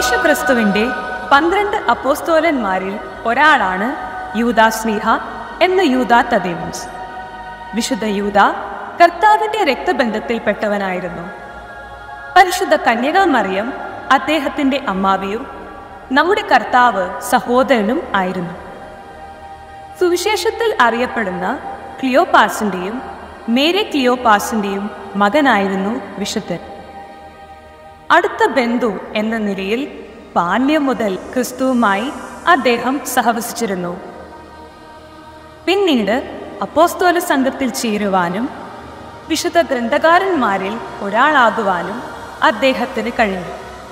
യേശുക്രിസ്തുവിന്റെ പന്ത്രണ്ട് അപ്പോസ്തോലന്മാരിൽ ഒരാളാണ് യൂദാ സ്നേഹ എന്ന യൂദാ തദേവൂസ് വിശുദ്ധ യൂദ കർത്താവിന്റെ രക്തബന്ധത്തിൽപ്പെട്ടവനായിരുന്നു പരിശുദ്ധ കന്യകാമറിയം അദ്ദേഹത്തിന്റെ അമ്മാവിയും നമ്മുടെ കർത്താവ് സഹോദരനും ആയിരുന്നു സുവിശേഷത്തിൽ അറിയപ്പെടുന്ന ക്ലിയോപാസിന്റെയും മേരെ ക്ലിയോപാസിന്റെയും മകനായിരുന്നു വിശുദ്ധൻ അടുത്ത ബന്ധു എന്ന നിലയിൽ ബാല്യം മുതൽ ക്രിസ്തുവുമായി അദ്ദേഹം സഹവസിച്ചിരുന്നു പിന്നീട് അപ്പോസ്തോല സംഘത്തിൽ ചേരുവാനും വിശുദ്ധ ഗ്രന്ഥകാരന്മാരിൽ ഒരാളാകുവാനും അദ്ദേഹത്തിന് കഴിഞ്ഞു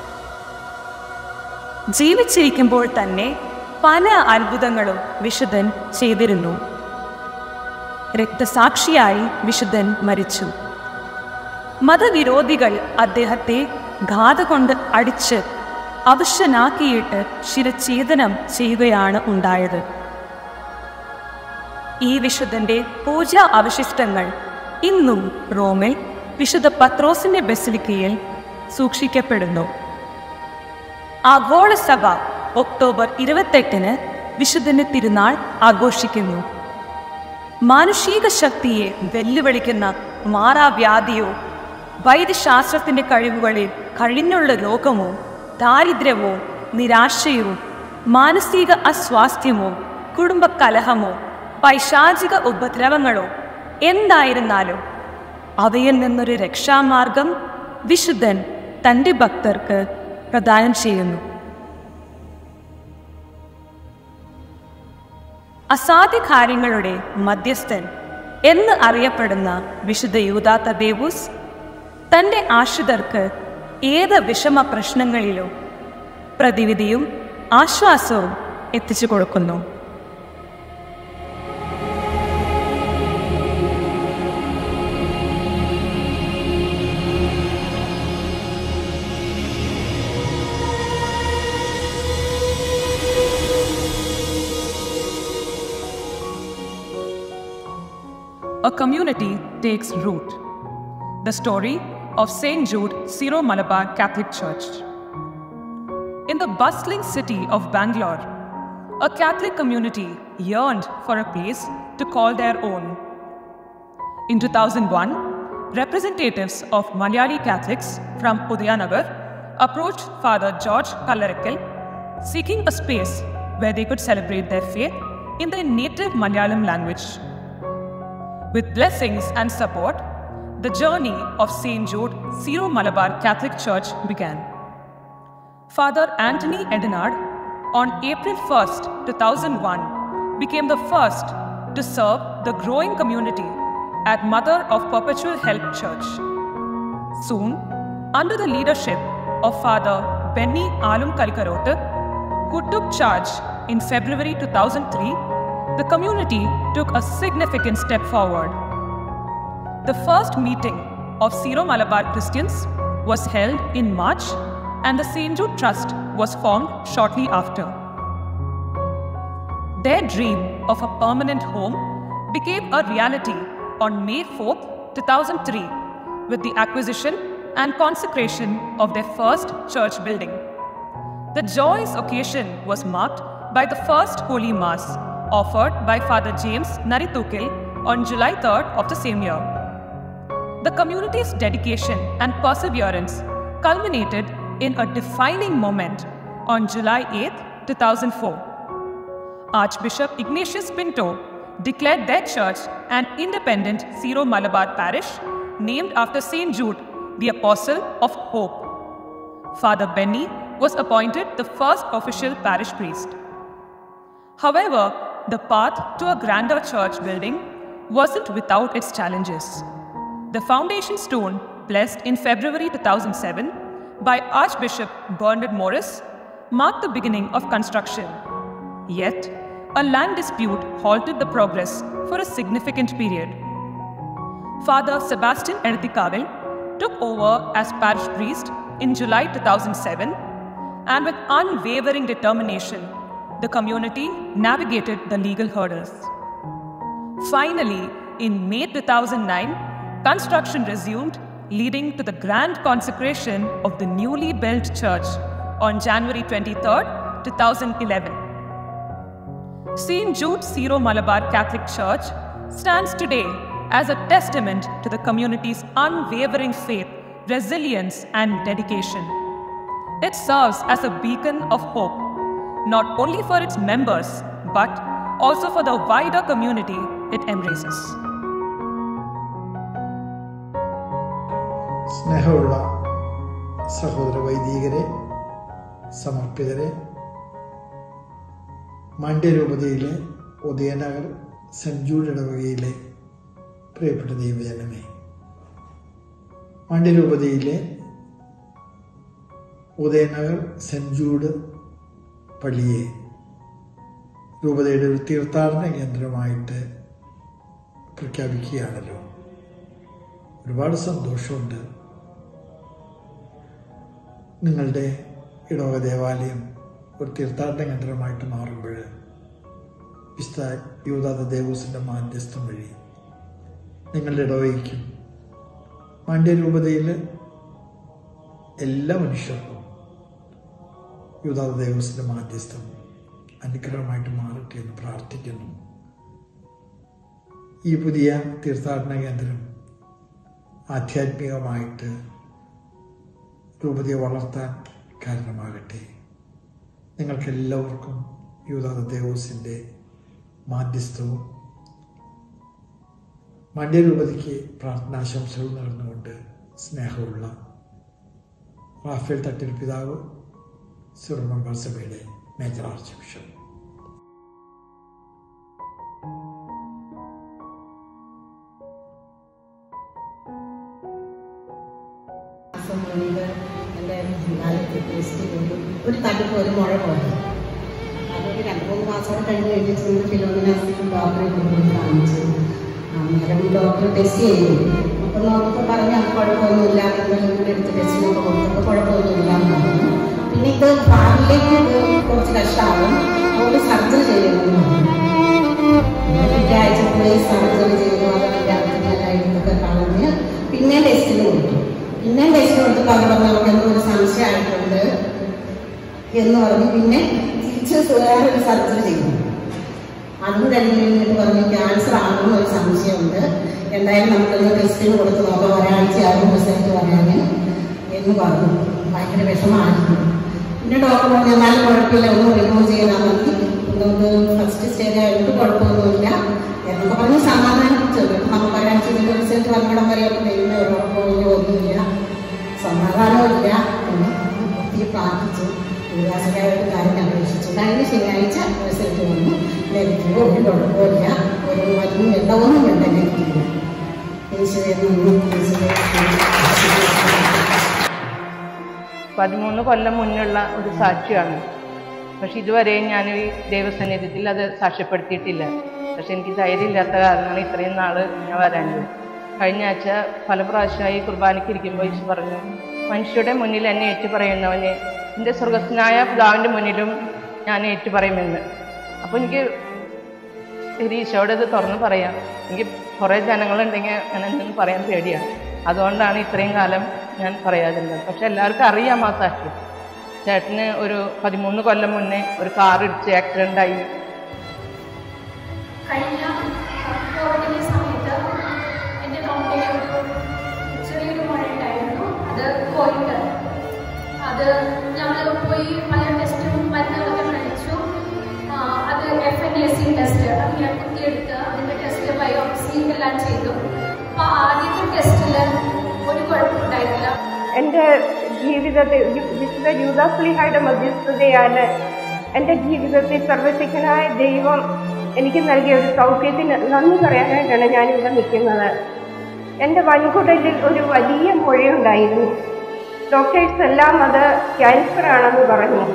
ജീവിച്ചിരിക്കുമ്പോൾ തന്നെ പല അത്ഭുതങ്ങളും വിശുദ്ധൻ ചെയ്തിരുന്നു രക്തസാക്ഷിയായി വിശുദ്ധൻ മരിച്ചു മതവിരോധികൾ അദ്ദേഹത്തെ ഗാഥ കൊണ്ട് അടിച്ച് അവശനാക്കിയിട്ട് ശിരഛേദനം ചെയ്യുകയാണ് ഉണ്ടായത് ഈ വിശുദ്ധന്റെ പൂജാ അവശിഷ്ടങ്ങൾ ഇന്നും റോമിൽ വിശുദ്ധ പത്രോസിന്റെ ബസിലിക്കയിൽ സൂക്ഷിക്കപ്പെടുന്നു ആഗോള സഭ ഒക്ടോബർ ഇരുപത്തെട്ടിന് വിശുദ്ധന്റെ തിരുനാൾ ആഘോഷിക്കുന്നു മാനുഷിക ശക്തിയെ വെല്ലുവിളിക്കുന്ന മാറാവ്യാധിയോ വൈദ്യശാസ്ത്രത്തിന്റെ കഴിവുകളിൽ കഴിഞ്ഞുള്ള രോഗമോ ദാരിദ്ര്യമോ നിരാശയോ മാനസിക അസ്വാസ്ഥ്യമോ കുടുംബ കലഹമോ പൈശാചിക ഉപദ്രവങ്ങളോ എന്തായിരുന്നാലും അവയിൽ നിന്നൊരു രക്ഷാമാർഗം വിശുദ്ധൻ തൻ്റെ ഭക്തർക്ക് പ്രദാനം ചെയ്യുന്നു അസാധ്യ കാര്യങ്ങളുടെ മധ്യസ്ഥൻ എന്ന് അറിയപ്പെടുന്ന വിശുദ്ധ യൂദാത്ത ദേവൂസ് തൻ്റെ ആശ്രിതർക്ക് ഏത് വിഷമ പ്രശ്നങ്ങളിലും പ്രതിവിധിയും ആശ്വാസവും എത്തിച്ചു കൊടുക്കുന്നു a community takes root. The story of St. Jude Syro Malabar Catholic Church. In the bustling city of Bangalore, a Catholic community yearned for a place to call their own. In 2001, representatives of Malayali Catholics from Udayanagar approached Father George Kallarakal seeking a space where they could celebrate their faith in their native Malayalam language. With blessings and support, the journey of St. Jude Syro Malabar Catholic Church began. Father Anthony Edenard, on April 1st, 2001, became the first to serve the growing community at Mother of Perpetual Help Church. Soon, under the leadership of Father Benny Alum Kalkarote, who took charge in February 2003, the community took a significant step forward. The first meeting of Syro Malabar Christians was held in March, and the St. Jude Trust was formed shortly after. Their dream of a permanent home became a reality on May 4, 2003, with the acquisition and consecration of their first church building. The joyous occasion was marked by the first Holy Mass offered by Father James Naritukil on July 3rd of the same year. The community's dedication and perseverance culminated in a defining moment on July 8, 2004. Archbishop Ignatius Pinto declared their church an independent Syro Malabar parish named after St. Jude, the Apostle of Hope. Father Benny was appointed the first official parish priest. However, the path to a grander church building wasn't without its challenges. The foundation stone, blessed in February 2007 by Archbishop Bernard Morris, marked the beginning of construction. Yet, a land dispute halted the progress for a significant period. Father Sebastian Ertikavel took over as parish priest in July 2007, and with unwavering determination, the community navigated the legal hurdles. Finally, in May 2009, construction resumed, leading to the grand consecration of the newly built church on January 23, 2011. St. Jude Syro Malabar Catholic Church stands today as a testament to the community's unwavering faith, resilience, and dedication. It serves as a beacon of hope, not only for its members, but also for the wider community it embraces. സ്നേഹമുള്ള സഹോദര വൈദികരെ സമർപ്പിതരെ മാണ്ഡ്യരൂപതയിലെ Udayanagar saint Jude ഇടവകയിലെ പ്രിയപ്പെട്ട ദൈവജനമേ മാണ്ഡ്യരൂപതയിലെ Udayanagar saint Jude പള്ളിയെ രൂപതയുടെ ഒരു തീർത്ഥാടന കേന്ദ്രമായിട്ട് പ്രഖ്യാപിക്കുകയാണല്ലോ ഒരുപാട് സന്തോഷമുണ്ട് നിങ്ങളുടെ ഇടവക ദേവാലയം ഒരു തീർത്ഥാടന കേന്ദ്രമായിട്ട് മാറുമ്പോൾ വിശുദ്ധ യൂതാത ദേവൂസിൻ്റെ മാധ്യസ്ഥം വഴി നിങ്ങളുടെ ഇടവയ്ക്കും മാണ്ഡ്യരൂപതയിൽ എല്ലാ മനുഷ്യർക്കും യൂതാത ദേവൂസിൻ്റെ മാധ്യസ്ഥം അനുഗ്രഹമായിട്ട് മാറട്ടെ എന്ന് പ്രാർത്ഥിക്കുന്നു ഈ പുതിയ തീർത്ഥാടന കേന്ദ്രം ആധ്യാത്മികമായിട്ട് രൂപതയെ വളർത്താൻ കാരണമാകട്ടെ നിങ്ങൾക്കെല്ലാവർക്കും യൂതാത ദേവോസിൻ്റെ മാധ്യസ്ഥവും മണ്ഡ്യരൂപതയ്ക്ക് പ്രാർത്ഥനാശംസകൾ നേർന്നുകൊണ്ട് സ്നേഹമുള്ള റാഫേൽ തട്ടിൽ പിതാവ് സിറുമംഗൾ സഭയുടെ മേജർ ആർച്ച് ബിഷപ്പ് മാസം മുഴുവൻ എൻ്റെ കാലത്ത് ടെസ്റ്റ് ചെയ്തു ഒരു തട്ടിപ്പ് ഒരു മുഴ പോലെ അതൊരു രണ്ട് മൂന്ന് മാസം കഴിഞ്ഞ് കഴിഞ്ഞ് ചെന്ന് ഫിലോമിനാസ്റ്റിക്കും ഡോക്ടറെ കൊണ്ടുപോയി കാണിച്ചു അന്നേരം ഡോക്ടർ ടെസ്റ്റ് ചെയ്തു അപ്പോൾ നോക്കിയപ്പോൾ പറഞ്ഞു അത് കുഴപ്പമൊന്നുമില്ല എന്തെങ്കിലും കൂടെ എടുത്ത് ടെസ്റ്റിനൊക്കെ കൊടുത്തപ്പോൾ കുഴപ്പമൊന്നുമില്ല എന്ന് പറഞ്ഞു പിന്നെ ഇത് ഭാവിയിലേക്ക് ഇത് കുറച്ച് കഷ്ടമാകും അതുകൊണ്ട് സർജറി ചെയ്യണമെന്ന് പറഞ്ഞു പിന്നെ ആഴ്ച പോയി സർജറി ചെയ്തു അതൊക്കെ അർത്ഥങ്ങളായിട്ടൊക്കെ കളഞ്ഞ് പിന്നെ ടെസ്റ്റിന് കൊടുത്തു പിന്നെ ടെസ്റ്റ് കൊടുത്തപ്പോൾ അവർ പറഞ്ഞു അവർക്ക് എന്തോ ഒരു സംശയമായിട്ടുണ്ട് എന്ന് പറഞ്ഞ് പിന്നെ തിരിച്ച് വേറൊരു സർജറി ചെയ്തു അതും കഴിഞ്ഞ് കഴിഞ്ഞിട്ട് പറഞ്ഞു ക്യാൻസർ ആണെന്ന് ഒരു സംശയമുണ്ട് എന്തായാലും നമുക്കൊന്ന് ടെസ്റ്റിന് കൊടുത്ത് നോക്കാം ഒരാഴ്ചയാകും റിസൾട്ട് പറയാൻ എന്ന് പറഞ്ഞു ഭയങ്കര വിഷമായിരുന്നു പിന്നെ ഡോക്ടർ പറഞ്ഞു എന്നാലും കുഴപ്പമില്ല ഒന്ന് റിമൂവ് ചെയ്താൽ മതി നമുക്ക് ഫസ്റ്റ് സ്റ്റേജ് ആയിട്ട് കുഴപ്പമൊന്നുമില്ല എന്നൊക്കെ പറഞ്ഞ് സമാധാനിച്ചു നമുക്ക് ഒരാഴ്ച റിസൾട്ട് വന്നിടം വരെയൊക്കെ ദൈവമേ ഒരു ഉറപ്പമില്ല ഒന്നുമില്ല സമാധാനമില്ല എന്ന് ഒത്തിരി പ്രാർത്ഥിച്ചു ഉല്ലാസകരമായിട്ട് കാര്യം അപേക്ഷിച്ചു കഴിഞ്ഞ ശനിയാഴ്ച റിസൾട്ട് വന്നു നെഗറ്റീവ് ഒരു കുഴപ്പമില്ല ഒരു മരുന്നും വേണ്ട ഒന്നും വേണ്ട നെഗറ്റീവ് യേശുവെ നന്ദി യേശുവെ നന്ദി. പതിമൂന്ന് കൊല്ലം മുന്നുള്ള ഒരു സാക്ഷിയാണ് പക്ഷെ ഇതുവരെയും ഞാൻ ഈ ദൈവസന്നിധ്യത്തിൽ അത് സാക്ഷ്യപ്പെടുത്തിയിട്ടില്ല പക്ഷെ എനിക്ക് ധൈര്യമില്ലാത്ത കാരണമാണ് ഇത്രയും നാൾ ഞാൻ വരാഞ്ഞത് കഴിഞ്ഞ ആഴ്ച പല പ്രാവശ്യമായി കുർബാനയ്ക്ക് ഇരിക്കുമ്പോൾ ഈശോ പറഞ്ഞു മനുഷ്യരുടെ മുന്നിൽ എന്നെ ഏറ്റുപറയുന്നവനെ എൻ്റെ സ്വർഗസ്നായ പിതാവിൻ്റെ മുന്നിലും ഞാൻ ഏറ്റുപറയുമെന്ന് അപ്പോൾ എനിക്ക് ശരി ഈശോയോട് ഇത് തുറന്ന് പറയാം എനിക്ക് കുറേ ജനങ്ങളുണ്ടെങ്കിൽ ഞാൻ എന്തെന്ന് പറയാൻ പേടിയാണ് അതുകൊണ്ടാണ് ഇത്രയും കാലം ഞാൻ പറയാതിരുന്നത് പക്ഷെ എല്ലാവർക്കും അറിയാം ആ സാക്ഷി ചേട്ടന് ഒരു പതിമൂന്ന് കൊല്ലം മുന്നേ ഒരു കാർ ഇടിച്ച് ആക്സിഡൻ്റ് ആയി കഴിഞ്ഞ കോവിഡിന്റെ സമയത്ത് എൻ്റെ തൊണ്ടയിൽ ഒരു ചെറിയൊരു മുഴ ഉണ്ടായിരുന്നു അത് പോയിട്ട് അത് ഞങ്ങൾ പോയി പല ടെസ്റ്റും മരുന്നുകളൊക്കെ കഴിച്ചു ആ, അത് F N A C test അത് ഞാൻ കുത്തിയെടുത്ത് അതിൻ്റെ ടെസ്റ്റ് ബയോപ്സി എല്ലാം ചെയ്തു അപ്പോൾ ആദ്യത്തെ ടെസ്റ്റിൽ ഒരു കുഴപ്പമുണ്ടായിട്ടില്ല എൻ്റെ ജീവിതത്തിൽ യു- വിശുദ്ധ യൂദാസ്ലിഹായുടെ മധ്യസ്ഥതയാൽ എൻ്റെ ജീവിതത്തിൽ സർവശക്തനായ ദൈവം എനിക്ക് നൽകിയ ഒരു സൗഖ്യത്തിന് നന്ദി പറയാനായിട്ടാണ് ഞാനിവിടെ നിൽക്കുന്നത് എൻ്റെ വൻകുടലിൽ ഒരു വലിയ മുഴയുണ്ടായിരുന്നു ഡോക്ടേഴ്സ് എല്ലാം അത് ക്യാൻസർ ആണെന്ന് പറഞ്ഞു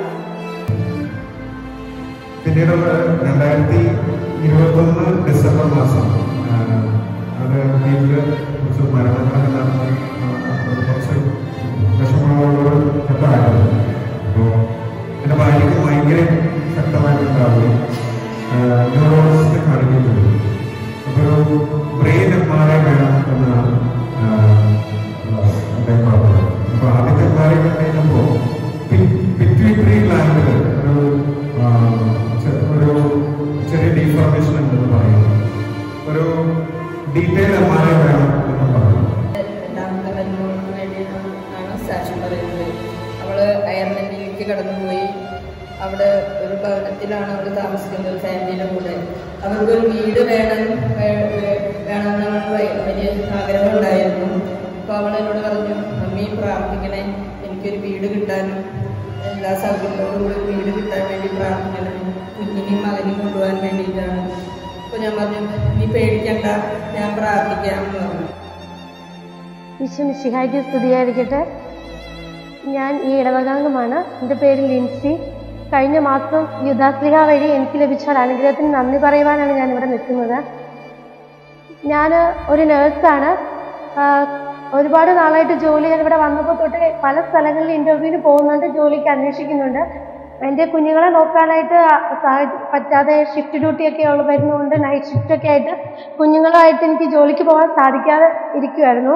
പിന്നീട് രണ്ടായിരത്തി ഇരുപത്തൊന്ന് ഡിസംബർ മാസം ആ, അത് വീട്ടിൽ കുറച്ച് മരണങ്ങളൊക്കെ നടന്ന് ആ, അത് കുറച്ച് വിഷമങ്ങളോട് ഘട്ടമായിരുന്നു അപ്പോൾ എൻ്റെ ഭാര്യയ്ക്ക് ഭയങ്കര ശക്തമായിട്ടുണ്ടാവുകയും ന്യൂറോളജിസ്റ്റിനെ കാണിക്കുന്നുണ്ട് അപ്പോൾ ഒരു ബ്രെയിൻ എം ആർ ഐ വേണം എന്നാണ് ആ, ആ, അദ്ദേഹം പറഞ്ഞത് അപ്പോൾ ആദ്യത്തെ എം ആർ ഐ കഴിഞ്ഞപ്പോൾ പിറ്റേ പിറ്റ്യൂട്ടറി ഗ്ലാൻഡിൽ ഒരു ആ, ചെ- ഒരു ചെറിയ ഡീഫോർമേഷൻ ഉണ്ടെന്ന് പറയുന്നു ഒരു ഡീറ്റെയിൽ എം ആർ ഐ വേണം എന്ന് പറഞ്ഞു രണ്ടാമത്തെ മരുന്നുകൾക്ക് വേണ്ടിയാണ് സാക്ഷ്യം പറയുന്നത് അവള് അയർലൻഡിലേക്ക് കടന്നുപോയി അവിടെ ഒരു ഭവനത്തിലാണ് അവൾ താമസിക്കുന്നത് ഫാമിലിയുടെ കൂടെ അവർക്കൊരു വീട് വേണം വേ- വേ- വേണമെന്നുള്ള വ- വലിയ ആഗ്രഹമുണ്ടായിരുന്നു അപ്പോൾ അവൾ എന്നോട് പറഞ്ഞു മമ്മി പ്രാർത്ഥിക്കണേ എനിക്കൊരു വീട് കിട്ടാനും എല്ലാ സൗകര്യത്തോടും കൂടി ഒരു വീട് കിട്ടാൻ വേണ്ടി പ്രാർത്ഥിക്കണം കുഞ്ഞിനെയും മകനെയും കൊണ്ടുപോകാൻ വേണ്ടിയിട്ടാണ് അപ്പോൾ ഞാൻ പറഞ്ഞു നീ പേടിക്കണ്ട ഞാൻ പ്രാർത്ഥിക്കാം എന്ന് പറഞ്ഞു ഈശ്വരൻ ശിഹായ്ക്ക് സ്തുതിയായിരിക്കട്ടെ ഞാൻ ഈ ഇടവകാംഗമാണ് എൻ്റെ പേര് ലിൻസി കഴിഞ്ഞ മാസം യുദ്ധാസ്ലിഹ വഴി എനിക്ക് ലഭിച്ച ഒരു അനുഗ്രഹത്തിന് നന്ദി പറയുവാനാണ് ഞാൻ ഇവിടെ നിൽക്കുന്നത് ഞാൻ ഒരു നേഴ്സാണ് ഒരുപാട് നാളായിട്ട് ജോലി ഞാൻ ഇവിടെ വന്നപ്പോൾ തൊട്ട് പല സ്ഥലങ്ങളിൽ ഇൻ്റർവ്യൂവിന് പോകുന്നുണ്ട് ജോലിക്ക് അന്വേഷിക്കുന്നുണ്ട് എൻ്റെ കുഞ്ഞുങ്ങളെ നോക്കാനായിട്ട് സാഹച- പറ്റാതെ ഷിഫ്റ്റ് ഡ്യൂട്ടിയൊക്കെ ഉള്ള വരുന്നതുകൊണ്ട് നൈറ്റ് ഷിഫ്റ്റ് ഒക്കെ ആയിട്ട് കുഞ്ഞുങ്ങളുമായിട്ട് എനിക്ക് ജോലിക്ക് പോകാൻ സാധിക്കാതെ ഇരിക്കുമായിരുന്നു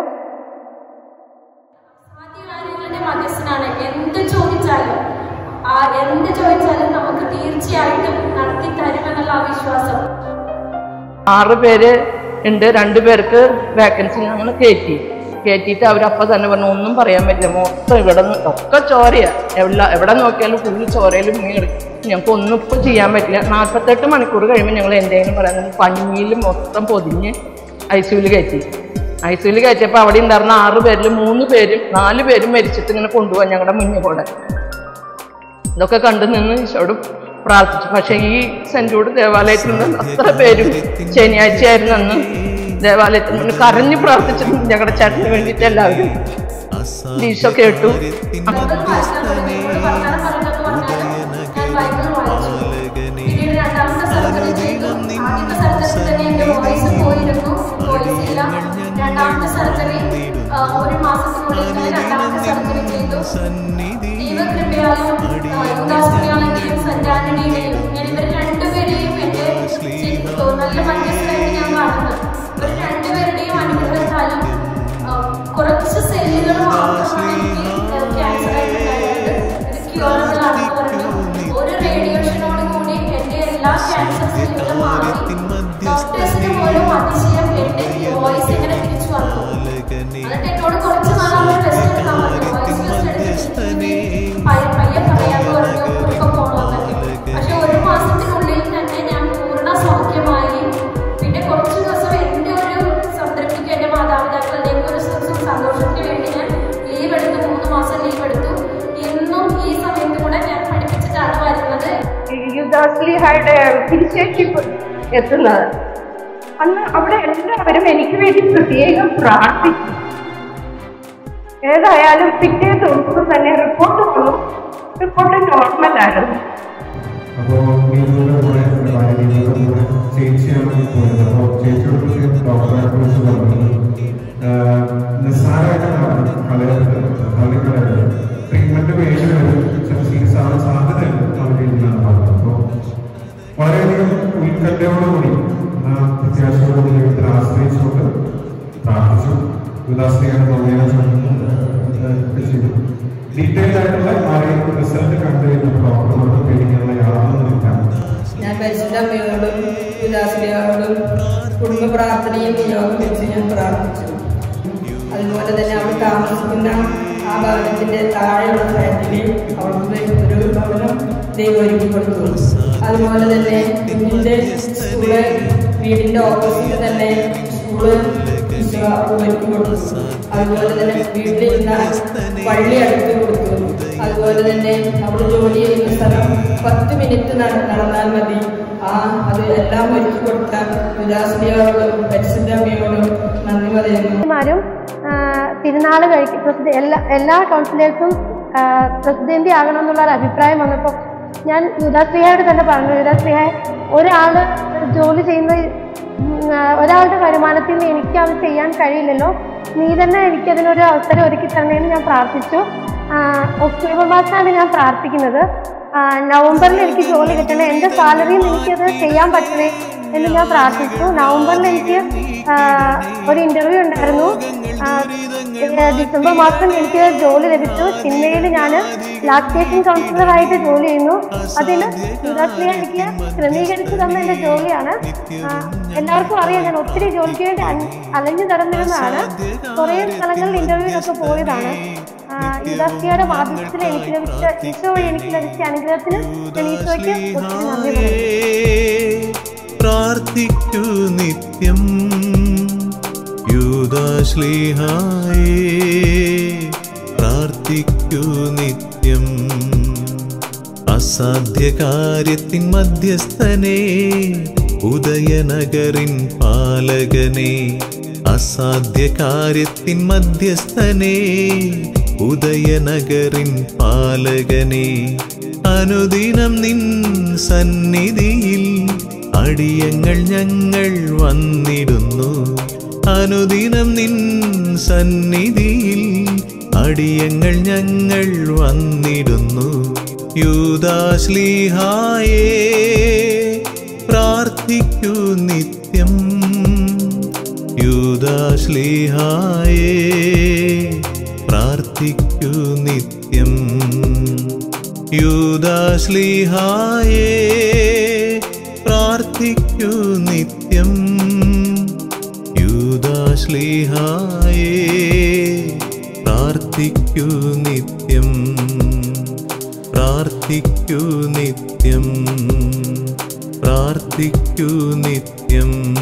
കാര്യങ്ങളുടെ മധ്യസ്ഥനാണ് എന്ത് ചോദിച്ചാലും ആ എന്ത് ചോദിച്ചാലും നമുക്ക് തീർച്ചയായിട്ടും നടത്തി തരുമെന്നുള്ള ആ വിശ്വാസം ആറ് പേര് ഉണ്ട് രണ്ടു പേർക്ക് വേക്കൻസി ഞങ്ങൾ കയറ്റി കയറ്റിയിട്ട് അവരപ്പം തന്നെ പറഞ്ഞു ഒന്നും പറയാൻ പറ്റില്ല മൊത്തം ഇവിടെ നിന്ന് ഒക്കെ ചോരയാ എവിടെ എവിടെ നോക്കിയാലും ഫുള്ള് ചോരയിൽ മുങ്ങി ഞങ്ങൾക്ക് ഒന്നും ഇപ്പം ചെയ്യാൻ പറ്റില്ല നാൽപ്പത്തെട്ട് മണിക്കൂർ കഴിയുമ്പോൾ ഞങ്ങൾ എന്തെങ്കിലും പറയാൻ പഞ്ഞിയിൽ മൊത്തം പൊതിഞ്ഞ് ഐ സിയുവിൽ കയറ്റി ഐ സിയുവിൽ കയറ്റിയപ്പോൾ അവിടെ ഉണ്ടായിരുന്ന ആറ് പേരിൽ മൂന്ന് പേരും നാല് പേരും മരിച്ചിട്ട് ഇങ്ങനെ കൊണ്ടുപോകാൻ ഞങ്ങളുടെ മുന്നിൽ കൂടെ ഇതൊക്കെ കണ്ടു നിന്ന് ഈശോട് പ്രാർത്ഥിച്ചു പക്ഷെ ഈ സെന്റ് ജൂഡ് ദേവാലയത്തിൽ നിന്ന് അത്ര പേരും ശനിയാഴ്ചയായിരുന്നു അന്ന് ദേവാലയത്തിൽ നിന്ന് കരഞ്ഞു പ്രാർത്ഥിച്ചിട്ടുണ്ട് ഞങ്ങളുടെ ചേട്ടന് വേണ്ടിയിട്ട് എല്ലാവരും ഈശോ കേട്ടു ബൈബിൾ വായിക്കാൻ തുടങ്ങി. നിങ്ങളോട് വർത്തമാനം പറയുന്നത് പറഞ്ഞാൽ ഞാൻ ബൈബിൾ വായിച്ചു. പിന്നീട് രണ്ടാമത്തെ സർജറി ചെയ്തു ആദ്യത്തെ സർജറി തന്നെ എന്റെ വോയിസ് പോയിരുന്നു വോയിസ് ഇല്ല രണ്ടാമത്തെ സർജറി ഒരു മാസത്തിനുള്ളിൽ തന്നെ രണ്ടാമത്തെ സർജറി ചെയ്തു ദൈവകൃപയാലും യുദാസ്ത്രീയാണെങ്കിലും സെന്റ് ആന്റണിയുടെയും ഞാൻ ഇവർ രണ്ടുപേരെയും എന്റെ ജീവിതത്തിൽ നല്ല മധ്യസ്ഥരായിട്ട് ഞാൻ കാണുന്നു ഇവർ രണ്ടുപേരുടെയും അനുഗ്രഹത്താലും ആ, കുറച്ച് സെല്ലുകൾ മാത്രമാണ് എനിക്ക് ക്യാൻസർ ആയിട്ടുണ്ടായത് ഇത് ക്യൂറബിൾ ആണെന്ന് പറഞ്ഞു ഒരു റേഡിയേഷനോട് കൂടി എന്റെ എല്ലാ ക്യാൻസർ സെല്ലുകളും മാറി ഡോക്ടേഴ്സിന് പോലും അതിശയം എന്റെ വോയിസ് എങ്ങനെ തിരിച്ചു വന്നു എന്നിട്ട് എന്നോട് കുറച്ച് നാൾ അവർ ടെസ്റ്റ് എടുക്കാൻ പറഞ്ഞു വോയിസ് ടെസ്റ്റ് എടുത്തിട്ട് പയ്യെ പയ്യെ പറയാന്ന് പറഞ്ഞു ഒക്കെ പോകണമെന്നൊക്കെ പക്ഷെ ഒരു മാസത്തിനുള്ളിൽ തന്നെ ഞാൻ പൂർണ്ണ സൗഖ്യമായി പിന്നെ കുറച്ച് ദിവസം എന്റെ ഒരു സംതൃപ്തിക്ക് എന്റെ മാതാപിതാക്കളുടെയും ഒരു ദിവസം സന്തോഷത്തിന് വേണ്ടി ഞാൻ ലീവ് എടുത്തു മൂന്ന് മാസം ലീവ് എടുത്തു ഇന്നും ഈ സമയത്ത് കൂടെ ഞാൻ പഠിപ്പിച്ചിട്ടാണ് വരുന്നത് യുദ്ധാസ്ലിഹയുടെ തിരിച്ചേഷിപ്പ് എത്തുന്നത് അന്ന് അവിടെ എല്ലാവരും എനിക്ക് വേണ്ടി പ്രത്യേകം പ്രാർത്ഥിച്ചു ഏതായാലും പിറ്റേ ദിവസം തന്നെ റിപ്പോർട്ട് വന്നു റിപ്പോർട്ട് നോർമൽ ആയിരുന്നു അപ്പോൾ നീതിയുടെ കൂടെ ഭാര്യ നീതിയുടെ കൂടെ ചേച്ചിയാണ് പോയത് അപ്പോൾ ചേച്ചിയോട് ഡോക്ടറെ കുറിച്ച് പറഞ്ഞത് നിസ്സാരമായിട്ട് കളയരുത് തള്ളിക്കളയരുത് ട്രീറ്റ്മെന്റ് പേര് സീരിയസ് ആവാൻ സാധ്യതയുണ്ട് അവർ രീതിയിലാണ് പറഞ്ഞത് അപ്പോൾ വളരെയധികം ഉത്കണ്ഠയോടുകൂടി ആ പ്രത്യാശയോടുകൂടി ദൈവത്തിൽ ആശ്രയിച്ചുകൊണ്ട് പ്രാർത്ഥിച്ചു ഉദാസീയാണ് നവീന ചെയ്തു ഡീറ്റെയിൽ ആയിട്ടുള്ള ആരെയും റിസൾട്ട് കണ്ടു കഴിഞ്ഞപ്പോൾ ഡോക്ടർമാർക്ക് പേടിക്കാനുള്ള യാതൊന്നും ഇല്ല ഞാൻ പരിശുദ്ധ അമ്മയോടും ഉദാസിയോടും കുടുംബ പ്രാർത്ഥനയും നിയോഗം വെച്ച് ഞാൻ പ്രാർത്ഥിച്ചു അതുപോലെ തന്നെ അവൾ താമസിക്കുന്ന ആ ഭവനത്തിന്റെ താഴെയുള്ള ഫ്ലാറ്റിൽ അവൾക്ക് ഒരു ഭവനം ദൈവം ഒരുക്കി കൊടുത്തു അതുപോലെ തന്നെ കുഞ്ഞിന്റെ സ്കൂള് വീടിന്റെ ഓപ്പോസിറ്റ് തന്നെ സ്കൂള് ഈശോ ഒരുക്കി കൊടുത്തു അതുപോലെ തന്നെ വീട്ടിലിരുന്ന പള്ളി അടുത്ത് കൊടുത്തു അതുപോലെ തന്നെ അവൾ ജോലി ചെയ്യുന്ന സ്ഥലം പത്ത് മിനിറ്റ് നട- നടന്നാൽ മതി ആ അത് എല്ലാം ഒരുക്കി കൊടുത്ത വിലാസിയോടും പരിശുദ്ധമ്മയോടും നന്ദി പറയുന്നു മാരും തിരുനാൾ കഴിക്കും പ്രസിദ്ധ എല്ലാ എല്ലാ കൗൺസിലേഴ്സും പ്രസിദ്ധേന്തി ആകണം എന്നുള്ള ഒരു അഭിപ്രായം വന്നപ്പോൾ ഞാൻ യുദാശ്രീഹയോട് തന്നെ പറഞ്ഞു യുദാശ്രീഹ ഒരാൾ ജോലി ചെയ്യുന്ന ഉം, ആ, ഒരാളുടെ വരുമാനത്തിൽ നിന്ന് എനിക്ക് അത് ചെയ്യാൻ കഴിയില്ലല്ലോ നീ തന്നെ എനിക്കതിനൊരു അവസരം ഒരുക്കി തരണേന്ന് ഞാൻ പ്രാർത്ഥിച്ചു ആ, ഒക്ടോബർ മാസമാണ് ഞാൻ പ്രാർത്ഥിക്കുന്നത് ആ, നവംബറിൽ എനിക്ക് ജോലി കിട്ടണേ എൻ്റെ സാലറിയിൽ എനിക്കത് ചെയ്യാൻ പറ്റണേ എന്ന് ഞാൻ പ്രാർത്ഥിച്ചു നവംബറിൽ എനിക്ക് ആ, ഒരു ഇന്റർവ്യൂ ഉണ്ടായിരുന്നു ആ, ഏ, ഡിസംബർ മാസം എനിക്ക് ജോലി ലഭിച്ചു സിനിമയിൽ ഞാൻ ലാക്ടേഷൻ കൗൺസിലറായിട്ട് ജോലി ചെയ്യുന്നു അതിന് യുവരാശ്രീയ എനിക്ക് ക്രമീകരിച്ചു തന്ന എൻ്റെ ജോലിയാണ് ആ, എല്ലാവർക്കും അറിയാം ഞാൻ ഒത്തിരി ജോലിക്ക് വേണ്ടി അൻ- അലഞ്ഞു നടന്നിരുന്നതാണ് കുറേ സ്ഥലങ്ങളിൽ ഇന്റർവ്യൂവിനൊക്കെ പോയതാണ് യുവരാശ്രീയുടെ മാധ്യസ്ഥത്തിൽ എനിക്ക് ലഭിച്ച ഈശോ വഴി എനിക്ക് ലഭിച്ച അനുഗ്രഹത്തിന് ഞാൻ ഈശോയ്ക്ക് ഒത്തിരി നന്ദി പറയുന്നു പ്രാർത്ഥിക്കൂ നിത്യം യൂദാശ്ലീഹായേ പ്രാർത്ഥിക്കൂ നിത്യം അസാധ്യ കാര്യത്തിൻ മധ്യസ്ഥനെ ഉദയനഗറിൻ പാലകനെ അസാധ്യ കാര്യത്തിൻ മധ്യസ്ഥനെ ഉദയനഗറിൻ പാലകനെ അനുദിനം നിൻ സന്നിധിയിൽ അടിയങ്ങൾ ഞങ്ങൾ വന്നിടുന്നു അനുദിനം നിൻ സന്നിധിയിൽ അടിയങ്ങൾ ഞങ്ങൾ വന്നിടുന്നു യൂദാശ്ലീഹായേ പ്രാർത്ഥിക്കൂ നിത്യം യൂദാശ്ലീഹായേ പ്രാർത്ഥിക്കൂ നിത്യം യൂദാശ്ലീഹായേ പ്രാർത്ഥിക്കൂ നിത്യം യൂദാശ്ലീഹായേ പ്രാർത്ഥിക്കൂ നിത്യം പ്രാർത്ഥിക്കൂ നിത്യം പ്രാർത്ഥിക്കൂ നിത്യം